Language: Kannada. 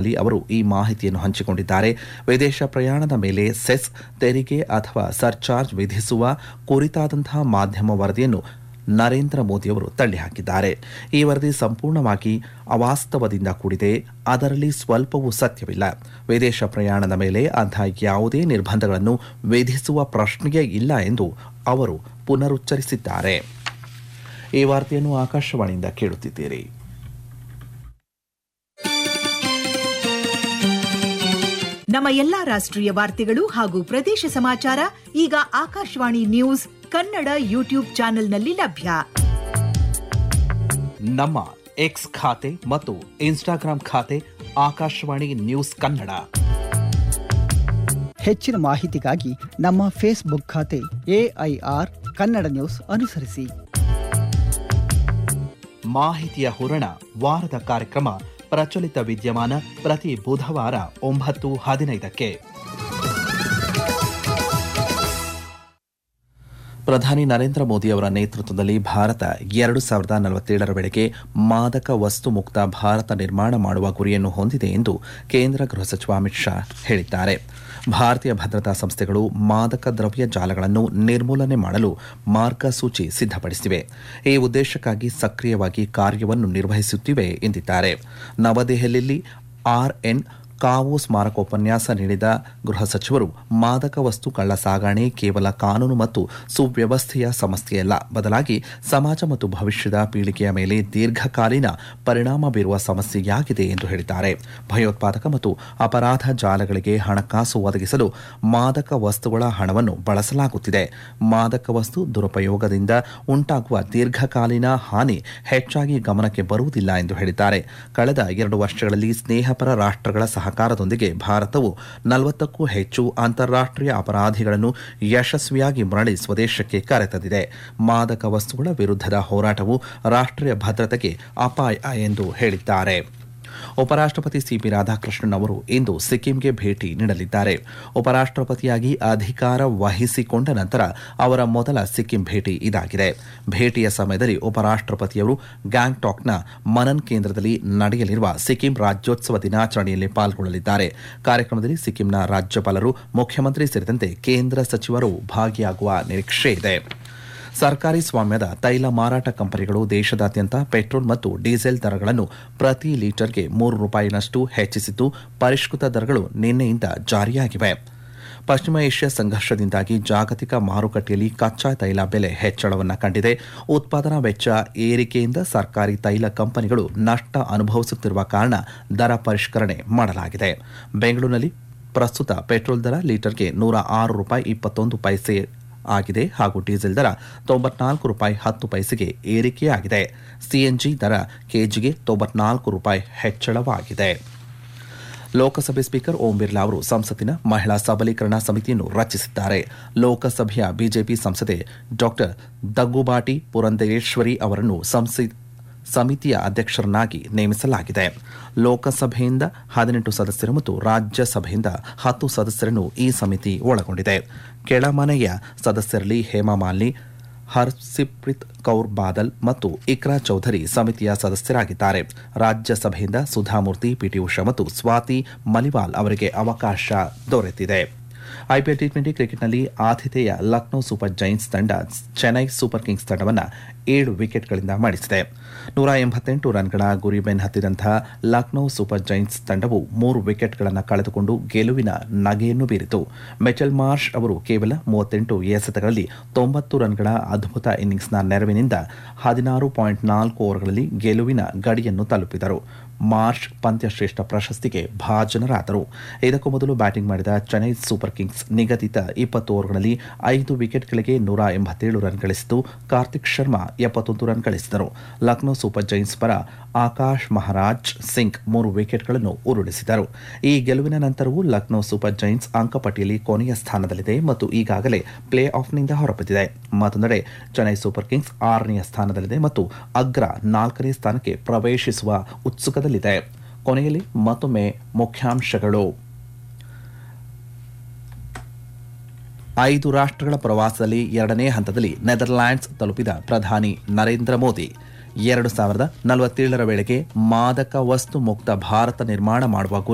ಬಳಿ ಅವರು ಈ ಮಾಹಿತಿಯನ್ನು ಹಂಚಿಕೊಂಡಿದ್ದಾರೆ ವಿದೇಶ ಪ್ರಯಾಣದ ಮೇಲೆ ಸೆಸ್ ತೆರಿಗೆ ಅಥವಾ ಸರ್ಚಾರ್ಜ್ ವಿಧಿಸುವ ಕುರಿತಾದಂತಹ ಮಾಧ್ಯಮ ವರದಿಯನ್ನು ನರೇಂದ್ರ ಮೋದಿಯವರು ತಳ್ಳಿಹಾಕಿದ್ದಾರೆ ಈ ವರದಿ ಸಂಪೂರ್ಣವಾಗಿ ಅವಾಸ್ತವದಿಂದ ಕೂಡಿದೆ ಅದರಲ್ಲಿ ಸ್ವಲ್ಪವೂ ಸತ್ಯವಿಲ್ಲ ವಿದೇಶ ಪ್ರಯಾಣದ ಮೇಲೆ ಅಂತಹ ಯಾವುದೇ ನಿರ್ಬಂಧಗಳನ್ನು ವಿಧಿಸುವ ಪ್ರಶ್ನೆಯೇ ಇಲ್ಲ ಎಂದು ಅವರು ಪುನರುಚ್ಚರಿಸಿದ್ದಾರೆ ಈ ವಾರ್ತೆಯನ್ನು ಆಕಾಶವಾಣಿಯಿಂದ ಕೇಳುತ್ತಿದ್ದೀರಿ ನಮ್ಮ ಎಲ್ಲಾ ರಾಷ್ಟ್ರೀಯ ವಾರ್ತೆಗಳು ಹಾಗೂ ಪ್ರದೇಶ ಸಮಾಚಾರ ಈಗ ಆಕಾಶವಾಣಿ ನ್ಯೂಸ್ ಕನ್ನಡ ಯೂಟ್ಯೂಬ್ ಚಾನೆಲ್ನಲ್ಲಿ ಲಭ್ಯ ನಮ್ಮ ಎಕ್ಸ್ ಖಾತೆ ಮತ್ತು ಇನ್ಸ್ಟಾಗ್ರಾಂ ಖಾತೆ ಆಕಾಶವಾಣಿ ನ್ಯೂಸ್ ಕನ್ನಡ ಹೆಚ್ಚಿನ ಮಾಹಿತಿಗಾಗಿ ನಮ್ಮ ಫೇಸ್ಬುಕ್ ಖಾತೆ ಎಐಆರ್ ಕನ್ನಡ ನ್ಯೂಸ್ ಅನುಸರಿಸಿ ಮಾಹಿತಿಯ ಹೂರಣ ವಾರದ ಕಾರ್ಯಕ್ರಮ ಪ್ರಚಲಿತ ವಿದ್ಯಮಾನ ಪ್ರತಿ ಬುಧವಾರ ಒಂಬತ್ತು ಹದಿನೈದಕ್ಕೆ ಪ್ರಧಾನಿ ನರೇಂದ್ರ ಮೋದಿ ಅವರ ನೇತೃತ್ವದಲ್ಲಿ ಭಾರತ ಎರಡು ಸಾವಿರದ ನಲವತ್ತೇಳರ ವೇಳೆಗೆ ಮಾದಕ ವಸ್ತು ಮುಕ್ತ ಭಾರತ ನಿರ್ಮಾಣ ಮಾಡುವ ಗುರಿಯನ್ನು ಹೊಂದಿದೆ ಎಂದು ಕೇಂದ್ರ ಗೃಹ ಸಚಿವ ಅಮಿತ್ ಶಾ ಹೇಳಿದ್ದಾರೆ ಭಾರತೀಯ ಭದ್ರತಾ ಸಂಸ್ಥೆಗಳು ಮಾದಕ ದ್ರವ್ಯ ಜಾಲಗಳನ್ನು ನಿರ್ಮೂಲನೆ ಮಾಡಲು ಮಾರ್ಗಸೂಚಿ ಸಿದ್ಧಪಡಿಸಿವೆ ಈ ಉದ್ದೇಶಕ್ಕಾಗಿ ಸಕ್ರಿಯವಾಗಿ ಕಾರ್ಯವನ್ನು ನಿರ್ವಹಿಸುತ್ತಿವೆ ಎಂದಿದ್ದಾರೆ ನವದೆಹಲಿಯಲ್ಲಿ ಆರ್ಎನ್ ಕಾವು ಸ್ಮಾರಕೋಪನ್ಯಾಸ ನೀಡಿದ ಗೃಹ ಸಚಿವರು ಮಾದಕ ವಸ್ತು ಕಳ್ಳ ಸಾಗಣೆ ಕೇವಲ ಕಾನೂನು ಮತ್ತು ಸುವ್ಯವಸ್ಥೆಯ ಸಮಸ್ಯೆಯಲ್ಲ ಬದಲಾಗಿ ಸಮಾಜ ಮತ್ತು ಭವಿಷ್ಯದ ಪೀಳಿಗೆಯ ಮೇಲೆ ದೀರ್ಘಕಾಲೀನ ಪರಿಣಾಮ ಬೀರುವ ಸಮಸ್ಯೆಯಾಗಿದೆ ಎಂದು ಹೇಳಿದ್ದಾರೆ ಭಯೋತ್ಪಾದಕ ಮತ್ತು ಅಪರಾಧ ಜಾಲಗಳಿಗೆ ಹಣಕಾಸು ಒದಗಿಸಲು ಮಾದಕ ವಸ್ತುಗಳ ಹಣವನ್ನು ಬಳಸಲಾಗುತ್ತಿದೆ ಮಾದಕ ವಸ್ತು ದುರುಪಯೋಗದಿಂದ ಉಂಟಾಗುವ ದೀರ್ಘಕಾಲೀನ ಹಾನಿ ಹೆಚ್ಚಾಗಿ ಗಮನಕ್ಕೆ ಬರುವುದಿಲ್ಲ ಎಂದು ಹೇಳಿದ್ದಾರೆ ಕಳೆದ ಎರಡು ವರ್ಷಗಳಲ್ಲಿ ಸ್ನೇಹಪರ ರಾಷ್ಟ್ರಗಳ ಸಹಕಾರದೊಂದಿಗೆ ಭಾರತವು ನಲವತ್ತಕ್ಕೂ ಹೆಚ್ಚು ಅಂತಾರಾಷ್ಟ್ರೀಯ ಅಪರಾಧಿಗಳನ್ನು ಯಶಸ್ವಿಯಾಗಿ ಮರಳಿ ಸ್ವದೇಶಕ್ಕೆ ಕರೆತಂದಿದೆ ಮಾದಕ ವಸ್ತುಗಳ ವಿರುದ್ಧದ ಹೋರಾಟವು ರಾಷ್ಟ್ರೀಯ ಭದ್ರತೆಗೆ ಅಪಾಯ ಎಂದು ಹೇಳಿದ್ದಾರೆ ಉಪರಾಷ್ಟ್ರಪತಿ ಸಿಪಿ ರಾಧಾಕೃಷ್ಣನ್ ಅವರು ಇಂದು ಸಿಕ್ಕಿಂಗೆ ಭೇಟಿ ನೀಡಲಿದ್ದಾರೆ ಉಪರಾಷ್ಟ್ರಪತಿಯಾಗಿ ಅಧಿಕಾರ ವಹಿಸಿಕೊಂಡ ನಂತರ ಅವರ ಮೊದಲ ಸಿಕ್ಕಿಂ ಭೇಟಿ ಇದಾಗಿದೆ ಭೇಟಿಯ ಸಮಯದಲ್ಲಿ ಉಪರಾಷ್ಟ್ರಪತಿಯವರು ಗ್ಯಾಂಗ್ಟಾಕ್ನ ಮನನ್ ಕೇಂದ್ರದಲ್ಲಿ ನಡೆಯಲಿರುವ ಸಿಕ್ಕಿಂ ರಾಜ್ಯೋತ್ಸವ ದಿನಾಚರಣೆಯಲ್ಲಿ ಪಾಲ್ಗೊಳ್ಳಲಿದ್ದಾರೆ ಕಾರ್ಯಕ್ರಮದಲ್ಲಿ ಸಿಕ್ಕಿಂನ ರಾಜ್ಯಪಾಲರು ಮುಖ್ಯಮಂತ್ರಿ ಸೇರಿದಂತೆ ಕೇಂದ್ರ ಸಚಿವರು ಭಾಗಿಯಾಗುವ ನಿರೀಕ್ಷೆ ಇದೆ ಸರ್ಕಾರಿ ಸ್ವಾಮ್ಯದ ತೈಲ ಮಾರಾಟ ಕಂಪನಿಗಳು ದೇಶದಾದ್ಯಂತ ಪೆಟ್ರೋಲ್ ಮತ್ತು ಡೀಸೆಲ್ ದರಗಳನ್ನು ಪ್ರತಿ ಲೀಟರ್ಗೆ ಮೂರು ರೂಪಾಯಿನಷ್ಟು ಹೆಚ್ಚಿಸಿದ್ದು ಪರಿಷ್ಕೃತ ದರಗಳು ನಿನ್ನೆಯಿಂದ ಜಾರಿಯಾಗಿವೆ ಪಶ್ಚಿಮ ಏಷ್ಯಾ ಸಂಘರ್ಷದಿಂದಾಗಿ ಜಾಗತಿಕ ಮಾರುಕಟ್ಟೆಯಲ್ಲಿ ಕಚ್ಚಾ ತೈಲ ಬೆಲೆ ಹೆಚ್ಚಳವನ್ನು ಕಂಡಿದೆ ಉತ್ಪಾದನಾ ವೆಚ್ಚ ಏರಿಕೆಯಿಂದ ಸರ್ಕಾರಿ ತೈಲ ಕಂಪನಿಗಳು ನಷ್ಟ ಅನುಭವಿಸುತ್ತಿರುವ ಕಾರಣ ದರ ಪರಿಷ್ಕರಣೆ ಮಾಡಲಾಗಿದೆ ಬೆಂಗಳೂರಿನಲ್ಲಿ ಪ್ರಸ್ತುತ ಪೆಟ್ರೋಲ್ ದರ ಲೀಟರ್ಗೆ ನೂರ ಆರು ರೂಪಾಯಿ ಇಪ್ಪತ್ತೊಂದು ಪೈಸೆ ಆಗಿದೆ ಹಾಗೂ ಡೀಸೆಲ್ ದರ ತೊಂಬತ್ನಾಲ್ಕು ರೂಪಾಯಿ ಹತ್ತು ಪೈಸೆಗೆ ಏರಿಕೆಯಾಗಿದೆ ಸಿಎನ್ಜಿ ದರ ಕೆಜಿಗೆ ತೊಂಬತ್ನಾಲ್ಕು ರೂಪಾಯಿ ಹೆಚ್ಚಳವಾಗಿದೆ ಲೋಕಸಭೆ ಸ್ಪೀಕರ್ ಓಂ ಬಿರ್ಲಾ ಅವರು ಸಂಸತ್ತಿನ ಮಹಿಳಾ ಸಬಲೀಕರಣ ಸಮಿತಿಯನ್ನು ರಚಿಸಿದ್ದಾರೆ ಲೋಕಸಭೆಯ ಬಿಜೆಪಿ ಸಂಸದೆ ಡಾಕ್ಟರ್ ದಗ್ಗುಬಾಟಿ ಪುರಂದೇಶ್ವರಿ ಅವರನ್ನು ಸಂಸತ್ ಸಮಿತಿಯ ಅಧ್ಯಕ್ಷರನ್ನಾಗಿ ನೇಮಿಸಲಾಗಿದೆ ಲೋಕಸಭೆಯಿಂದ ಹದಿನೆಂಟು ಸದಸ್ಯರು ಮತ್ತು ರಾಜ್ಯಸಭೆಯಿಂದ ಹತ್ತು ಸದಸ್ಯರನ್ನು ಈ ಸಮಿತಿ ಒಳಗೊಂಡಿದೆ ಕೆಳಮನೆಯ ಸದಸ್ಯರಲ್ಲಿ ಹೇಮಾ ಮಾಲಿನಿ ಹರ್ಸಿಪ್ರಿತ್ ಕೌರ್ ಬಾದಲ್ ಮತ್ತು ಇಕ್ರಾ ಚೌಧರಿ ಸಮಿತಿಯ ಸದಸ್ಯರಾಗಿದ್ದಾರೆ ರಾಜ್ಯಸಭೆಯಿಂದ ಸುಧಾಮೂರ್ತಿ ಪಿಟಿ ಉಷಾ ಮತ್ತು ಸ್ವಾತಿ ಮಲಿವಾಲ್ ಅವರಿಗೆ ಅವಕಾಶ ದೊರೆತಿದೆ ಐಪಿಎಲ್ ಟಿ ಟ್ವೆಂಟಿ ಕ್ರಿಕೆಟ್ನಲ್ಲಿ ಆತಿಥೇಯ ಲಕ್ನೋ ಸೂಪರ್ ಜೈನ್ಸ್ ತಂಡ ಚೆನ್ನೈ ಸೂಪರ್ ಕಿಂಗ್ಸ್ ತಂಡವನ್ನು ಏಳು ವಿಕೆಟ್ಗಳಿಂದ ಮಣಿಸಿದೆ ನೂರ ಎಂಬತ್ತೆಂಟು ರನ್ಗಳ ಗುರಿ ಬೆನ್ನತ್ತಿದಂತಹ ಲಕ್ನೋ ಸೂಪರ್ ಜೈನ್ಸ್ ತಂಡವು ಮೂರು ವಿಕೆಟ್ಗಳನ್ನು ಕಳೆದುಕೊಂಡು ಗೆಲುವಿನ ನಗೆಯನ್ನು ಬೀರಿತು ಮೆಚಲ್ ಮಾರ್ಷ್ ಅವರು ಕೇವಲ ಮೂವತ್ತೆಂಟು ಎಸೆತಗಳಲ್ಲಿ ತೊಂಬತ್ತು ರನ್ಗಳ ಅದ್ಭುತ ಇನ್ನಿಂಗ್ಸ್ನ ನೆರವಿನಿಂದ ಹದಿನಾರು ಪಾಯಿಂಟ್ ನಾಲ್ಕು ಓವರ್ಗಳಲ್ಲಿ ಗೆಲುವಿನ ಗಡಿಯನ್ನು ತಲುಪಿದರು ಮಾರ್ಚ್ ಪಂದ್ಯಶ್ರೇಷ್ಠ ಪ್ರಶಸ್ತಿಗೆ ಭಾಜನರಾದರು ಇದಕ್ಕೂ ಮೊದಲು ಬ್ಯಾಟಿಂಗ್ ಮಾಡಿದ ಚೆನ್ನೈ ಸೂಪರ್ ಕಿಂಗ್ಸ್ ನಿಗದಿತ ಇಪ್ಪತ್ತು ಓವರ್ಗಳಲ್ಲಿ ಐದು ವಿಕೆಟ್ಗಳಿಗೆ ನೂರ ಎಂಬತ್ತೇಳು ರನ್ ಗಳಿಸಿದ್ದು ಕಾರ್ತಿಕ್ ಶರ್ಮಾ ಎಪ್ಪತ್ತೊಂದು ರನ್ ಗಳಿಸಿದರು ಲಕ್ನೋ ಸೂಪರ್ ಜೈನ್ಸ್ ಪರ ಆಕಾಶ್ ಮಹಾರಾಜ್ ಸಿಂಗ್ ಮೂರು ವಿಕೆಟ್ಗಳನ್ನು ಉರುಳಿಸಿದರು ಈ ಗೆಲುವಿನ ನಂತರವೂ ಲಕ್ನೋ ಸೂಪರ್ ಜೈನ್ಸ್ ಅಂಕಪಟ್ಟಿಯಲ್ಲಿ ಕೊನೆಯ ಸ್ಥಾನದಲ್ಲಿದೆ ಮತ್ತು ಈಗಾಗಲೇ ಪ್ಲೇ ಆಫ್ನಿಂದ ಹೊರಬಿದ್ದಿದೆ ಮತ್ತೊಂದೆಡೆ ಚೆನ್ನೈ ಸೂಪರ್ ಕಿಂಗ್ಸ್ ಆರನೆಯ ಸ್ಥಾನದಲ್ಲಿದೆ ಮತ್ತು ಅಗ್ರ ನಾಲ್ಕನೇ ಸ್ಥಾನಕ್ಕೆ ಪ್ರವೇಶಿಸುವ ಉತ್ಸುಕದಲ್ಲಿದೆ ಕೊನೆಯಲ್ಲಿ ಮತ್ತೊಮ್ಮೆ ಮುಖ್ಯಾಂಶಗಳು ಐದು ರಾಷ್ಟ್ರಗಳ ಪ್ರವಾಸದಲ್ಲಿ ಎರಡನೇ ಹಂತದಲ್ಲಿ ನೆದರ್ಲ್ಯಾಂಡ್ಸ್ ತಲುಪಿದ ಪ್ರಧಾನಿ ನರೇಂದ್ರ ಮೋದಿ ಎರಡು ಸಾವಿರದ ನಲವತ್ತೇಳರ ವೇಳೆಗೆ ಮಾದಕ ವಸ್ತು ಮುಕ್ತ ಭಾರತ ನಿರ್ಮಾಣ ಮಾಡುವ ಗುರಿ